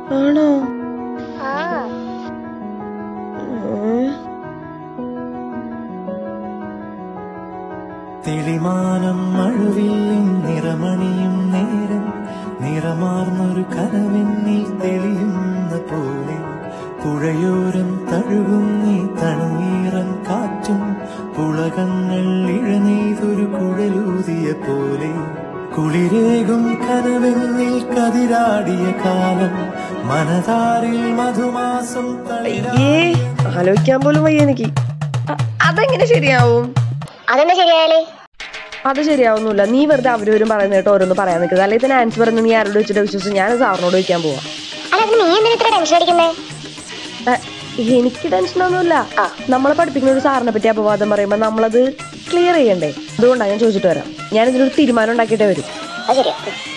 ആണോ ആ ഉം. തെളിമാനം മഴവില്ലിൻ നിറമണിയും നേരം നിറമാർന്നൊരു കനവെന്നിൽ തെളിയുന്ന പോലെ പുഴയോരം തഴുകും നീ തണുനീറൻ കാറ്റും പുളകങ്ങൾ ഇഴനെയ്തൊരു കുഴലൂതിയ പോലെ കുളിരേകും കനവെന്നിൽ കതിരാടിയ കാലം മനതാരിൽ മധുമാസം തളിരാ അയ്യേ ആലോചിക്കാൻ പോലും വയ്യ എനിക്ക് അ- അതെങ്ങനെ ശരിയാവും അതെന്താ ശരിയായാലേ അത് ശരിയാവുന്നില്ല നീ വെറുതെ അവരവരും പറയുന്ന കേട്ടോ ഓരോന്ന് പറയാൻ നിൽക്കുന്നത് അല്ലെങ്കിൽ തന്നെ ആൻസർ പറഞ്ഞ് നീ ആരോട് വെച്ചിട്ട് വിശ്വസിച്ച് ഞാൻ സാറിനോട് ചോദിക്കാൻ പോവാം അല്ല അതിന് നീ എന്തിനാ ഇത്ര ടെൻഷൻ അടിക്കുന്നേ അ, എനിക്ക് ടെൻഷനൊന്നുമില്ല നമ്മളെ പഠിപ്പിക്കുന്ന ഒരു സാറിനെ പറ്റി അപവാദം പറയുമ്പോൾ നമ്മളത് ക്ലിയർ ചെയ്യണ്ടേ അതുകൊണ്ടാണ് ഞാൻ ചോദിച്ചിട്ട് വരാം ഞാൻ ഇതിനൊരു തീരുമാനം ഉണ്ടാക്കിയിട്ടേ വരും അത് ശരിയാ